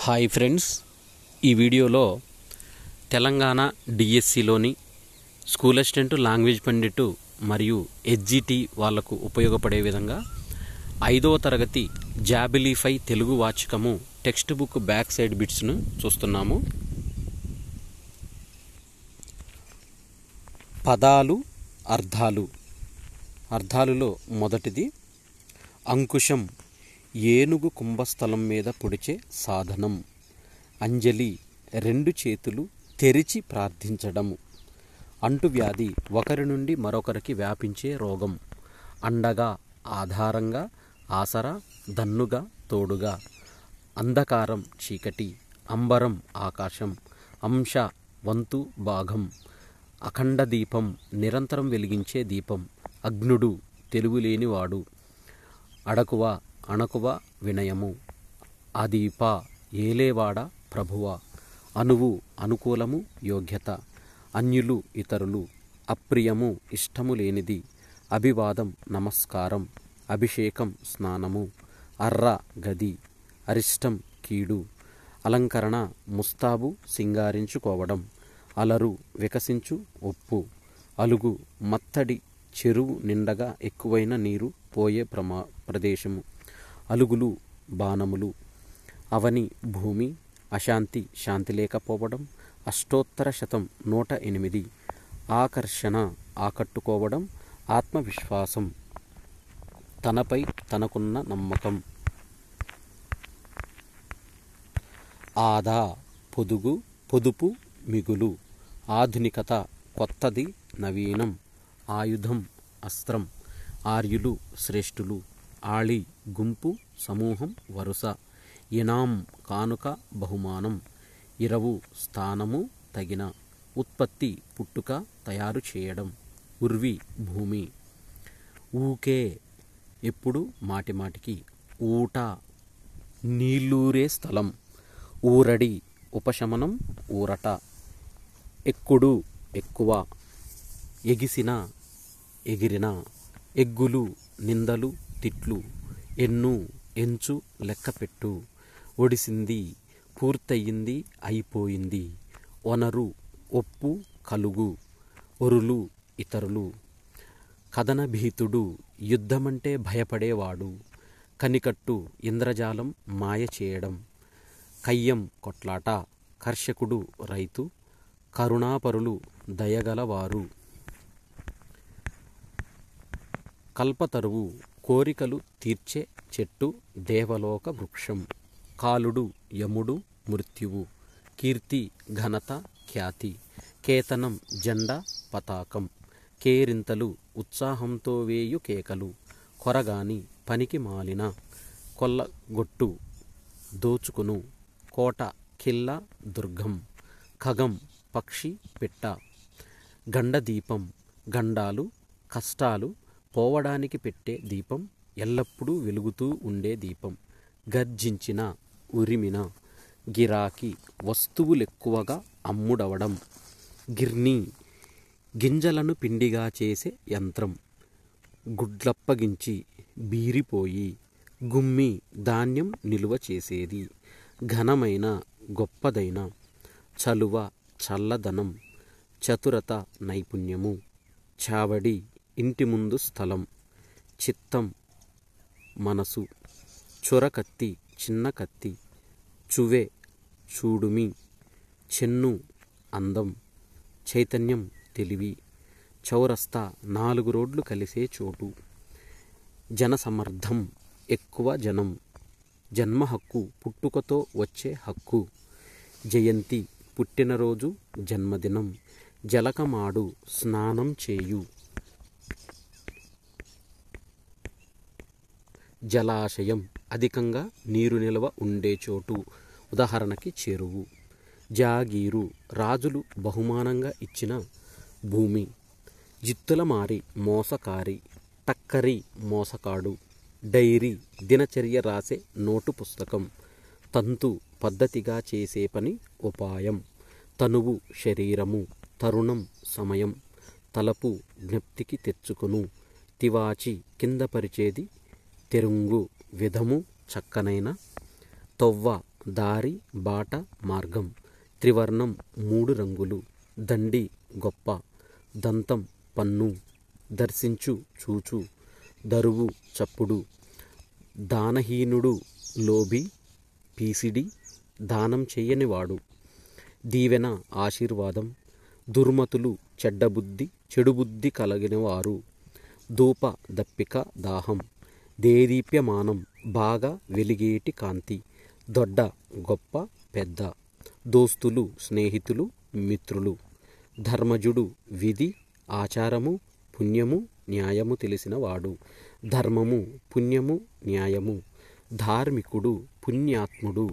hi friends ఈ వీడియోలో తెలంగాణ డిఎస్సిలోని స్కూల్ అసిస్టెంట్ లాంగ్వేజ్ పండిట్ మరియు హెచ్జిటి వాళ్లకు ఉపయోగపడే విధంగా ఐదవ తరగతి జాబిలీఫై తెలుగు వాచకము టెక్స్ట్ బుక్ బ్యాక్ సైడ్ బిట్స్ను చూస్తున్నాము పదాలు అర్థాలు అర్థాలులో మొదటిది అంకుశం ఏనుగు కుంభస్థలం మీద పొడిచే సాధనం అంజలి రెండు చేతులు తెరిచి ప్రార్థించడము అంటువ్యాధి ఒకరి నుండి మరొకరికి వ్యాపించే రోగం అండగా ఆధారంగా ఆసరా దన్నుగా తోడుగా అంధకారం చీకటి అంబరం ఆకాశం అంశ వంతు భాగం అఖండ దీపం నిరంతరం వెలిగించే దీపం అగ్నుడు తెలుగులేనివాడు అడకువ అణకువ వినయము అదీప ఏలేవాడ ప్రభువ అనువు అనుకూలము యోగ్యత అన్యులు ఇతరులు అప్రియము ఇష్టము లేనిది అభివాదం నమస్కారం అభిషేకం స్నానము అర్ర గది అరిష్టం కీడు అలంకరణ ముస్తాబు సింగారించుకోవడం అలరు వికసించు ఒప్పు అలుగు మత్తడి చెరువు నిండగా ఎక్కువైన నీరు పోయే ప్రమా ప్రదేశము అలుగులు బాణములు అవని భూమి అశాంతి శాంతి లేకపోవడం అష్టోత్తర శతం నూట ఎనిమిది ఆకర్షణ ఆకట్టుకోవడం ఆత్మవిశ్వాసం తనపై తనకున్న నమ్మకం ఆదా పొదుగు పొదుపు మిగులు ఆధునికత కొత్తది నవీనం ఆయుధం అస్త్రం ఆర్యులు శ్రేష్ఠులు ఆళి గుంపు సమూహం వరుస ఇనాం కానుక బహుమానం ఇరవు స్థానము తగిన ఉత్పత్తి పుట్టుక తయారు చేయడం ఉర్వి భూమి ఊకే ఎప్పుడు మాటిమాటికి ఊట నీళ్ళూరే స్థలం ఊరడి ఉపశమనం ఊరట ఎక్కుడు ఎక్కువ ఎగిసిన ఎగిరిన ఎగ్గులు నిందలు తిట్లు ఎన్ను ఎంచు లెక్కపెట్టు ఒడిసింది పూర్తయింది అయిపోయింది ఒనరు ఒప్పు కలుగు ఒరులు ఇతరులు కథనభీతుడు యుద్ధమంటే భయపడేవాడు కనికట్టు ఇంద్రజాలం మాయ చేయడం కయ్యం కొట్లాట కర్షకుడు రైతు కరుణాపరులు దయగలవారు కల్పతరువు కోరికలు తీర్చే చెట్టు దేవలోక వృక్షం కాలుడు యముడు మృత్యువు కీర్తి ఘనత ఖ్యాతి కేతనం జెండా పతాకం కేరింతలు ఉత్సాహంతో వేయు కేకలు కొరగాని పనికి మాలిన కొల్లగొట్టు దోచుకును కోట కిల్ల దుర్గం ఖగం పక్షి పెట్ట గండదీపం గండాలు కష్టాలు పోవడానికి పెట్టే దీపం ఎల్లప్పుడూ వెలుగుతూ ఉండే దీపం గర్జించిన ఉరిమిన గిరాకీ వస్తువులెక్కువగా అమ్ముడవడం గిర్నీ గింజలను పిండిగా చేసే యంత్రం గుడ్లప్పగించి బీరిపోయి గుమ్మి ధాన్యం నిలువ చేసేది ఘనమైన గొప్పదైన చలువ చల్లదనం చతురత నైపుణ్యము చావడి ఇంటి ముందు స్థలం చిత్తం మనసు చొరకత్తి చిన్న కత్తి చువే చూడుమి చెన్ను అందం చైతన్యం తెలివి చౌరస్తా నాలుగు రోడ్లు కలిసే చోటు జనసమర్థం ఎక్కువ జనం జన్మ హక్కు పుట్టుకతో వచ్చే హక్కు జయంతి పుట్టినరోజు జన్మదినం జలకమాడు స్నానం చేయు జలాశయం అధికంగా నీరు నిల్వ ఉండే చోటు ఉదాహరణకి చెరువు జాగీరు రాజులు బహుమానంగా ఇచ్చిన భూమి జిత్తులమారి మోసకారి టక్కరి మోసకాడు డైరీ దినచర్య రాసే నోటు పుస్తకం తంతు పద్ధతిగా చేసే పని ఉపాయం తనువు శరీరము తరుణం సమయం తలపు జ్ఞప్తికి తెచ్చుకును తివాచి కింద పరిచేది తెరుంగు విధము చక్కనైన తొవ్వ దారి బాట మార్గం త్రివర్ణం మూడు రంగులు దండి గొప్ప దంతం పన్ను దర్శించు చూచు దరువు చప్పుడు దానహీనుడు లోబి పీసిడి దానం చెయ్యనివాడు దీవెన ఆశీర్వాదం దుర్మతులు చెడ్డబుద్ధి చెడుబుద్ధి కలిగినవారు ధూప దప్పిక దాహం దేదీప్యమానం బాగా వెలిగేటి కాంతి దొడ్డ గొప్ప పెద్ద దోస్తులు స్నేహితులు మిత్రులు ధర్మజుడు విధి ఆచారము పుణ్యము న్యాయము తెలిసినవాడు ధర్మము పుణ్యము న్యాయము ధార్మికుడు పుణ్యాత్ముడు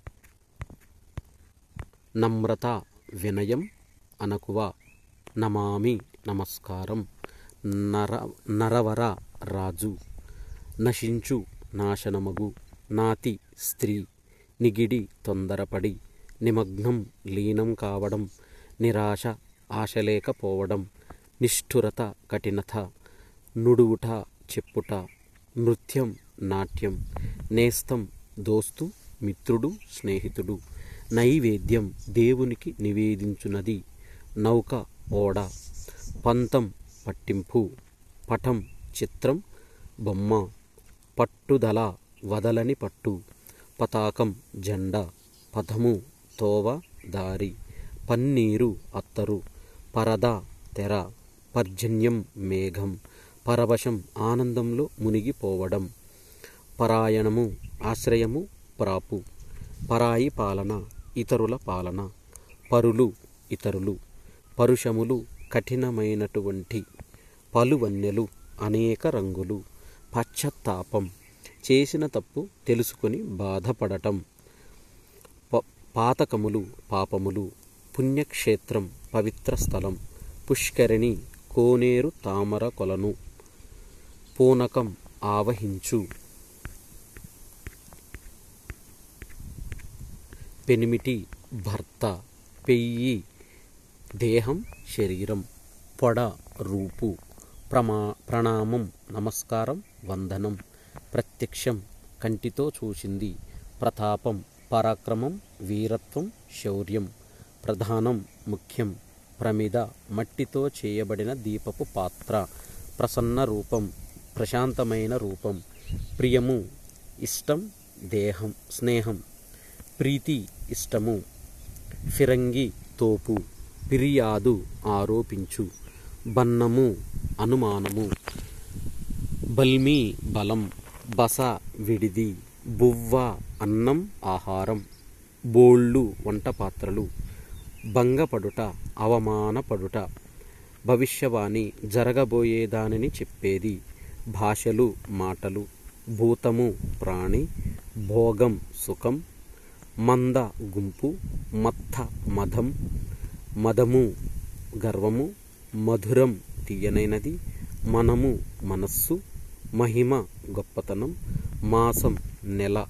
నమ్రత వినయం అనకువ నమామి నమస్కారం నర నరవర రాజు నశించు నాశనమగు నాతి స్త్రీ నిగిడి తొందరపడి నిమగ్నం లీనం కావడం నిరాశ ఆశలేకపోవడం నిష్ఠురత కఠినత నుడువుట చెప్పుట నృత్యం నాట్యం నేస్తం దోస్తు మిత్రుడు స్నేహితుడు నైవేద్యం దేవునికి నివేదించునది నౌక ఓడ పంతం పట్టింపు పటం చిత్రం బొమ్మ పట్టుదల వదలని పట్టు పతాకం జెండా పథము తోవ దారి పన్నీరు అత్తరు పరద తెర పర్జన్యం మేఘం పరవశం ఆనందంలో మునిగిపోవడం పరాయణము ఆశ్రయము ప్రాపు పరాయి పాలన ఇతరుల పాలన పరులు ఇతరులు పరుషములు కఠినమైనటువంటి పలువన్నెలు అనేక రంగులు పశ్చాత్తాపం చేసిన తప్పు తెలుసుకొని బాధపడటం ప పాతకములు పాపములు పుణ్యక్షేత్రం పవిత్ర స్థలం పుష్కరిణి కోనేరు తామర కొలను పూనకం ఆవహించు పెనిమిటి భర్త పెయ్యి దేహం శరీరం పొడ రూపు ప్రమా ప్రణామం నమస్కారం వందనం ప్రత్యక్షం కంటితో చూసింది ప్రతాపం పరాక్రమం వీరత్వం శౌర్యం ప్రధానం ముఖ్యం ప్రమిద మట్టితో చేయబడిన దీపపు పాత్ర ప్రసన్న రూపం ప్రశాంతమైన రూపం ప్రియము ఇష్టం దేహం స్నేహం ప్రీతి ఇష్టము ఫిరంగి తోపు ఫిర్యాదు ఆరోపించు బన్నము అనుమానము బల్మి బలం బస విడిది బువ్వ అన్నం ఆహారం బోళ్ళు వంట పాత్రలు భంగపడుట అవమానపడుట భవిష్యవాణి జరగబోయే దానిని చెప్పేది భాషలు మాటలు భూతము ప్రాణి భోగం సుఖం మంద గుంపు మత్త మదం మదము గర్వము మధురం తీయనైనది మనము మనస్సు మహిమ గొప్పతనం మాసం నెల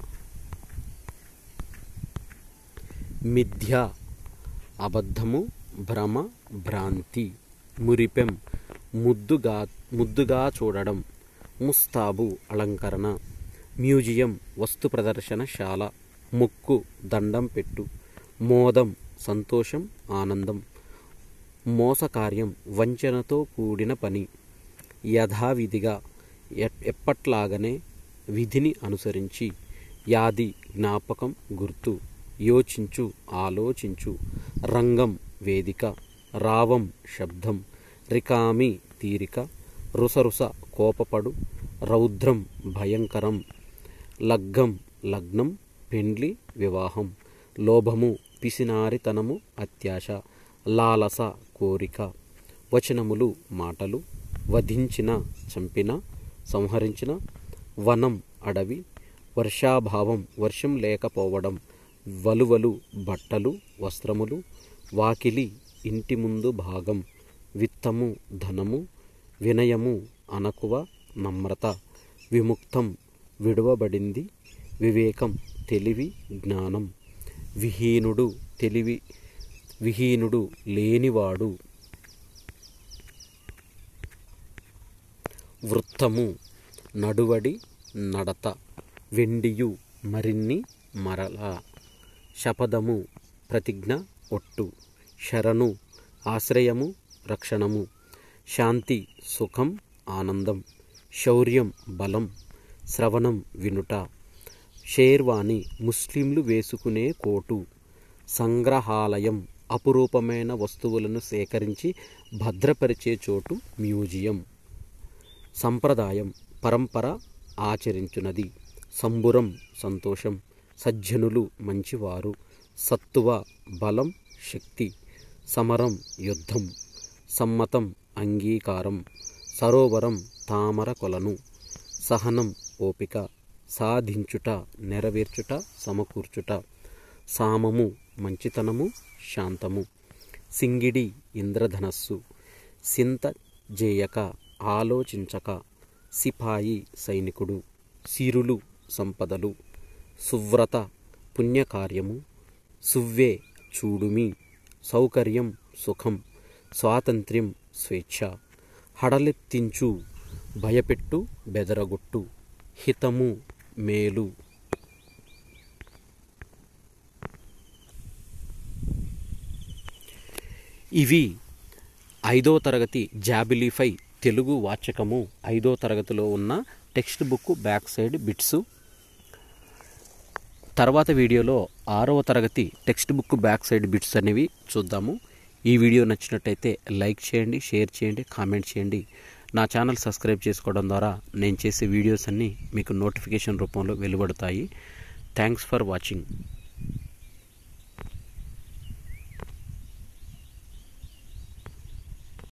మిథ్య అబద్ధము భ్రమ భ్రాంతి మురిపెం ముద్దుగా ముద్దుగా చూడడం ముస్తాబు అలంకరణ మ్యూజియం వస్తు ప్రదర్శనశాల ముక్కు దండం పెట్టు మోదం సంతోషం ఆనందం మోసకార్యం వంచనతో కూడిన పని యథావిధిగా ఎ- ఎప్పట్లాగనే విధిని అనుసరించి యాది జ్ఞాపకం గుర్తు యోచించు ఆలోచించు రంగం వేదిక రావం శబ్దం రికామి తీరిక రుసరుస కోపపడు రౌద్రం భయంకరం లగ్గం లగ్నం పెండ్లి వివాహం లోభము పిసినారితనము అత్యాశ లాలస కోరిక వచనములు మాటలు వధించిన చంపిన సంహరించిన వనం అడవి వర్షాభావం వర్షం లేకపోవడం వలువలు బట్టలు వస్త్రములు వాకిలి ఇంటి ముందు భాగం విత్తము ధనము వినయము అనకువ నమ్రత విముక్తం విడువబడింది వివేకం తెలివి జ్ఞానం విహీనుడు తెలివి విహీనుడు లేనివాడు వృత్తము నడువడి నడత వెండియు మరిన్ని మరల శపథము ప్రతిజ్ఞ ఒట్టు శరణు ఆశ్రయము రక్షణము శాంతి సుఖం ఆనందం శౌర్యం బలం శ్రవణం వినుట షేర్వాణి ముస్లింలు వేసుకునే కోటు సంగ్రహాలయం అపురూపమైన వస్తువులను సేకరించి భద్రపరిచే చోటు మ్యూజియం సంప్రదాయం పరంపర ఆచరించున్నది సంబురం సంతోషం సజ్జనులు మంచివారు సత్తువ బలం శక్తి సమరం యుద్ధం సమ్మతం అంగీకారం సరోవరం తామర కొలను సహనం ఓపిక సాధించుట నెరవేర్చుట సమకూర్చుట సామము మంచితనము శాంతము సింగిడి ఇంద్రధనస్సు సింత జేయక ఆలోచించక సిపాయి సైనికుడు సిరులు సంపదలు సువ్రత పుణ్యకార్యము సువ్వే చూడుమి సౌకర్యం సుఖం స్వాతంత్ర్యం స్వేచ్ఛ హడలెత్తించు భయపెట్టు బెదరగొట్టు హితము మేలు ఇవి ఐదో తరగతి జాబిలీఫై తెలుగు వాచకము ఐదో తరగతిలో ఉన్న text book back side bits తర్వాత వీడియోలో ఆరవ తరగతి text book back side bits అనేవి చూద్దాము ఈ వీడియో నచ్చినట్టయితే లైక్ చేయండి షేర్ చేయండి కామెంట్ చేయండి నా ఛానల్ సబ్స్క్రైబ్ చేసుకోవడం ద్వారా నేను చేసే వీడియోస్ అన్నీ మీకు నోటిఫికేషన్ రూపంలో వెలువడతాయి థ్యాంక్స్ ఫర్ వాచింగ్